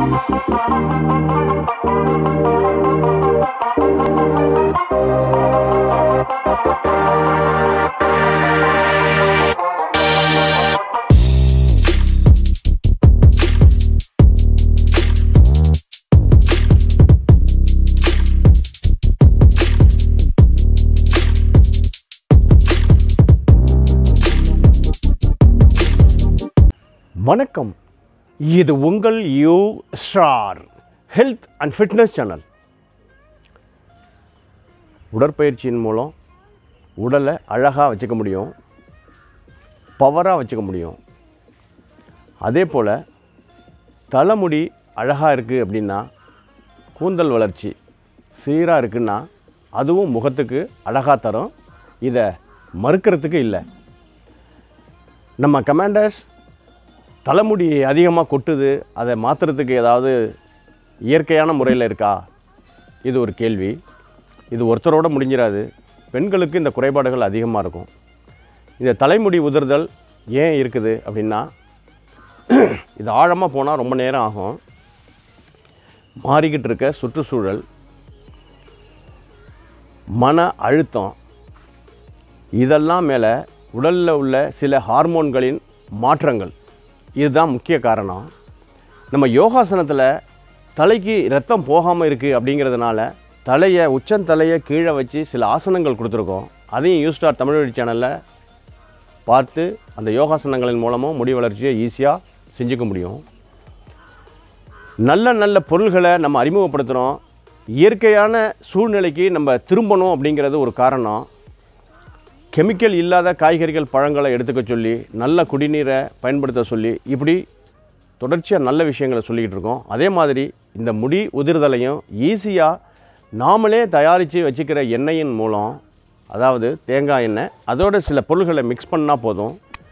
வணக்கம் இது உங்கள் U star health and fitness channel உடற்பயிற்சியின் மூலம் உடலை அழகாக வச்சுக்க முடியும் பவராக வச்சுக்க முடியும் அதே போல் தலைமுடி அழகாக இருக்குது அப்படின்னா கூந்தல் வளர்ச்சி சீராக இருக்குன்னா அதுவும் முகத்துக்கு அழகாக தரும் இதை மறுக்கிறதுக்கு இல்லை நம்ம கமாண்டர்ஸ் தலைமுடி அதிகமாக கொட்டுது அதை மாற்றுறதுக்கு ஏதாவது இயற்கையான முறையில் இருக்கா இது ஒரு கேள்வி இது ஒருத்தரோட முடிஞ்சிடாது பெண்களுக்கு இந்த குறைபாடுகள் அதிகமாக இருக்கும் இந்த தலைமுடி உதிர்தல் ஏன் இருக்குது அப்படின்னா இது ஆழமாக போனால் ரொம்ப நேரம் ஆகும் மாறிக்கிட்டு இருக்க சுற்றுச்சூழல் மன அழுத்தம் இதெல்லாம் மேலே உடலில் உள்ள சில ஹார்மோன்களின் மாற்றங்கள் இதுதான் முக்கிய காரணம் நம்ம யோகாசனத்தில் தலைக்கு ரத்தம் போகாமல் இருக்குது அப்படிங்கிறதுனால தலையை உச்சந்தலையை கீழே வச்சு சில ஆசனங்கள் கொடுத்துருக்கோம் அதையும் யூஸ்டார் தமிழ் வழி சேனலில் பார்த்து அந்த யோகாசனங்களின் மூலமும் முடி வளர்ச்சியை ஈஸியாக செஞ்சுக்க முடியும் நல்ல நல்ல பொருள்களை நம்ம அறிமுகப்படுத்துகிறோம் இயற்கையான சூழ்நிலைக்கு நம்ம திரும்பணும் அப்படிங்கிறது ஒரு காரணம் கெமிக்கல் இல்லாத காய்கறிகள் பழங்களை எடுத்துக்க சொல்லி நல்ல குடிநீரை பயன்படுத்த சொல்லி இப்படி தொடர்ச்சியாக நல்ல விஷயங்களை சொல்லிக்கிட்டு இருக்கோம் அதே மாதிரி இந்த முடி உதிர்தலையும் ஈஸியாக நாமளே தயாரித்து வச்சுக்கிற எண்ணெயின் மூலம் அதாவது தேங்காய் எண்ணெய் அதோட சில பொருள்களை மிக்ஸ் பண்ணால் போதும்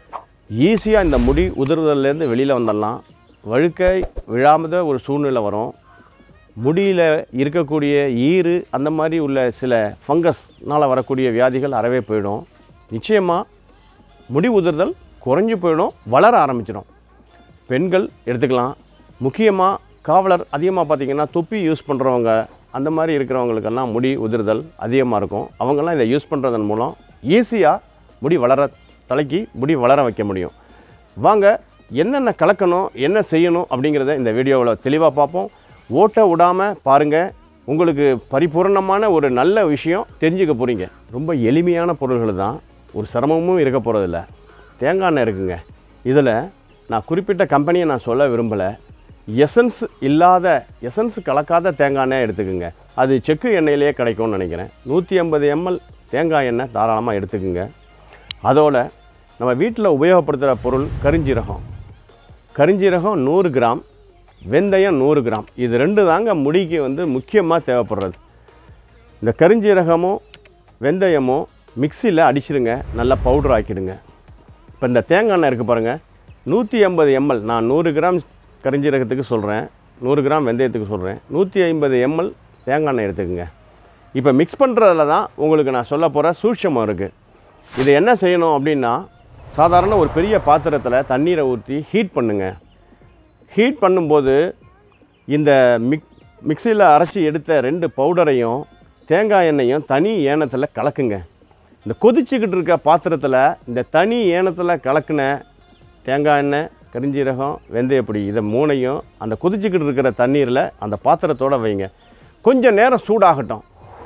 ஈஸியாக இந்த முடி உதிர்தல்லேருந்து வெளியில் வந்துடலாம் வழுக்கை விழாமத ஒரு சூழ்நிலை வரும் முடியில் இருக்கக்கூடிய ஈறு அந்த மாதிரி உள்ள சில ஃபங்கஸ்னால் வரக்கூடிய வியாதிகள் அறவே போயிடும் நிச்சயமாக முடி உதிர்தல் குறைஞ்சி போயிடும் வளர ஆரம்பிச்சிடும் பெண்கள் எடுத்துக்கலாம் முக்கியமாக காவலர் அதிகமாக பார்த்திங்கன்னா தொப்பி யூஸ் பண்ணுறவங்க அந்த மாதிரி இருக்கிறவங்களுக்கெல்லாம் முடி உதிர்தல் அதிகமாக இருக்கும் அவங்கெல்லாம் இதை யூஸ் பண்ணுறதன் மூலம் ஈஸியாக முடி வளர தலைக்கு முடி வளர வைக்க முடியும் வாங்க என்னென்ன கலக்கணும் என்ன செய்யணும் அப்படிங்கிறத இந்த வீடியோவில் தெளிவாக பார்ப்போம் ஓட்ட விடாமல் பாருங்கள் உங்களுக்கு பரிபூர்ணமான ஒரு நல்ல விஷயம் தெரிஞ்சுக்க போகிறீங்க ரொம்ப எளிமையான பொருள்கள் தான் ஒரு சிரமமும் இருக்க போகிறதில்ல தேங்காய் எண்ணெய் இருக்குங்க இதில் நான் குறிப்பிட்ட கம்பெனியை நான் சொல்ல விரும்பலை எசன்ஸ் இல்லாத எசன்ஸ் கலக்காத தேங்காய் எண்ணெய் எடுத்துக்கோங்க அது செக்கு எண்ணெயிலேயே கிடைக்கும்னு நினைக்கிறேன் நூற்றி ஐம்பது எம்எல் தேங்காய் எண்ணெய் தாராளமாக எடுத்துக்கோங்க அதோட நம்ம வீட்டில் உபயோகப்படுத்துகிற பொருள் கரிஞ்சீரகம் கரிஞ்சீரகம் நூறு கிராம் வெந்தயம் நூறு கிராம் இது ரெண்டு தாங்க முடிக்கு வந்து முக்கியமாக தேவைப்படுறது இந்த கரிஞ்சீரகமும் வெந்தயமும் மிக்சியில் அடிச்சிடுங்க நல்லா பவுடர் ஆக்கிடுங்க இப்போ இந்த தேங்காய் எண்ணெய் இருக்குது பாருங்கள் நூற்றி ஐம்பது எம்எல் நான் நூறு கிராம் கரிஞ்சீரகத்துக்கு சொல்கிறேன் நூறு கிராம் வெந்தயத்துக்கு சொல்கிறேன் நூற்றி ஐம்பது எம்எல் தேங்காய் எண்ணெய் எடுத்துக்கோங்க இப்போ மிக்ஸ் பண்ணுறதுல தான் உங்களுக்கு நான் சொல்ல போகிற சூட்சமம் இருக்குது இது என்ன செய்யணும் அப்படின்னா சாதாரண ஒரு பெரிய பாத்திரத்தில் தண்ணீரை ஊற்றி ஹீட் பண்ணுங்கள் ஹீட் பண்ணும்போது இந்த மிக் மிக்சியில் அரைச்சி எடுத்த ரெண்டு பவுடரையும் தேங்காய் எண்ணெயும் தனி ஏனத்தில் கலக்குங்க இந்த கொதிச்சுக்கிட்டு இருக்க பாத்திரத்தில் இந்த தனி ஏனத்தில் கலக்கின தேங்காய் எண்ணெய் கரிஞ்சீரகம் வெந்தயப்பொடி இதை மூணையும் அந்த கொதிச்சுக்கிட்டு இருக்கிற தண்ணீரில் அந்த பாத்திரத்தோடு வைங்க கொஞ்சம் நேரம் சூடாகட்டும்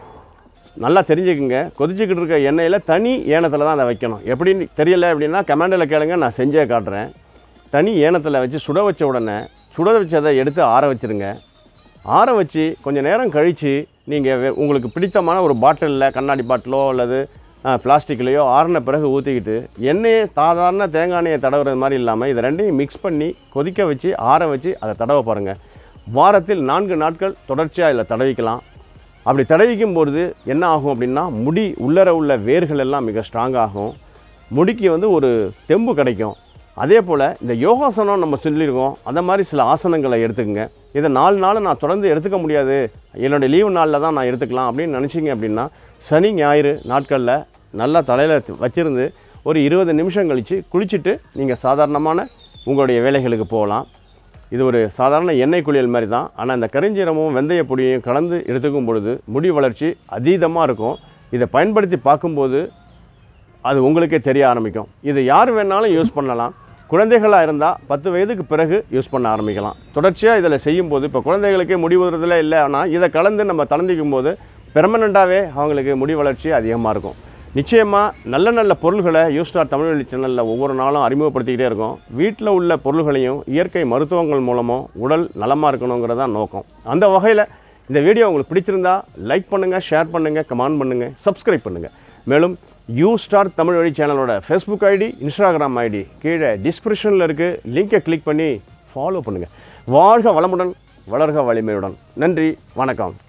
நல்லா தெரிஞ்சுக்குங்க கொதிச்சுக்கிட்டு இருக்க எண்ணெயில் தனி ஏனத்தில் தான் அதை வைக்கணும் எப்படின்னு தெரியல அப்படின்னா கமாண்டில் கேளுங்க நான் செஞ்சே காட்டுறேன் தனி ஏனத்தில் வச்சு சுட வச்ச உடனே சுட வச்சதை எடுத்து ஆற வச்சுருங்க ஆற வச்சு கொஞ்சம் நேரம் கழித்து நீங்கள் உங்களுக்கு பிடித்தமான ஒரு பாட்டிலில் கண்ணாடி பாட்டிலோ அல்லது பிளாஸ்டிக்லேயோ ஆறின பிறகு ஊற்றிக்கிட்டு எண்ணெயை சாதாரண தேங்காய் எண்ணெயை தடவுறது மாதிரி இல்லாமல் இதை ரெண்டையும் மிக்ஸ் பண்ணி கொதிக்க வச்சு ஆற வச்சு அதை தடவை பாருங்கள் வாரத்தில் நான்கு நாட்கள் தொடர்ச்சியாக இதில் தடவிக்கலாம் அப்படி தடவிக்கும் பொழுது என்ன ஆகும் அப்படின்னா முடி உள்ளர உள்ள வேர்கள் எல்லாம் மிக ஸ்ட்ராங்காகும் முடிக்கு வந்து ஒரு தெம்பு கிடைக்கும் அதே போல் இந்த யோகாசனம் நம்ம சொல்லியிருக்கோம் அந்த மாதிரி சில ஆசனங்களை எடுத்துக்கங்க இதை நாலு நாள் நான் தொடர்ந்து எடுத்துக்க முடியாது என்னுடைய லீவு நாளில் தான் நான் எடுத்துக்கலாம் அப்படின்னு நினச்சிங்க அப்படின்னா சனி ஞாயிறு நாட்களில் நல்லா தலையில் வச்சிருந்து ஒரு இருபது நிமிஷம் கழித்து குளிச்சுட்டு நீங்கள் சாதாரணமான உங்களுடைய வேலைகளுக்கு போகலாம் இது ஒரு சாதாரண எண்ணெய் குளியல் மாதிரி தான் ஆனால் இந்த கரிஞ்சீரமும் வெந்தய பொடியையும் கலந்து எடுத்துக்கும் பொழுது முடி வளர்ச்சி அதீதமாக இருக்கும் இதை பயன்படுத்தி பார்க்கும்போது அது உங்களுக்கே தெரிய ஆரம்பிக்கும் இது யார் வேணாலும் யூஸ் பண்ணலாம் குழந்தைகளாக இருந்தால் பத்து வயதுக்கு பிறகு யூஸ் பண்ண ஆரம்பிக்கலாம் தொடர்ச்சியாக இதில் செய்யும்போது இப்போ குழந்தைகளுக்கே முடி உதுறதுல இல்லை ஆனால் இதை கலந்து நம்ம தளர்ந்திக்கும் போது பெர்மனண்ட்டாகவே அவங்களுக்கு முடி வளர்ச்சி அதிகமாக இருக்கும் நிச்சயமாக நல்ல நல்ல பொருள்களை யூஸ்டார் தமிழ் வழி சேனலில் ஒவ்வொரு நாளும் அறிமுகப்படுத்திக்கிட்டே இருக்கோம் வீட்டில் உள்ள பொருள்களையும் இயற்கை மருத்துவங்கள் மூலமும் உடல் நலமாக இருக்கணுங்கிறது தான் நோக்கம் அந்த வகையில் இந்த வீடியோ உங்களுக்கு பிடிச்சிருந்தா லைக் பண்ணுங்கள் ஷேர் பண்ணுங்கள் கமெண்ட் பண்ணுங்கள் சப்ஸ்கிரைப் பண்ணுங்கள் மேலும் யூ ஸ்டார் தமிழ் வழி சேனலோட ஃபேஸ்புக் ஐடி இன்ஸ்டாகிராம் ஐடி கீழே டிஸ்கிரிப்ஷனில் இருக்குது லிங்கை கிளிக் பண்ணி ஃபாலோ பண்ணுங்கள் வாழ்க வளமுடன் வளர்க வலிமையுடன் நன்றி வணக்கம்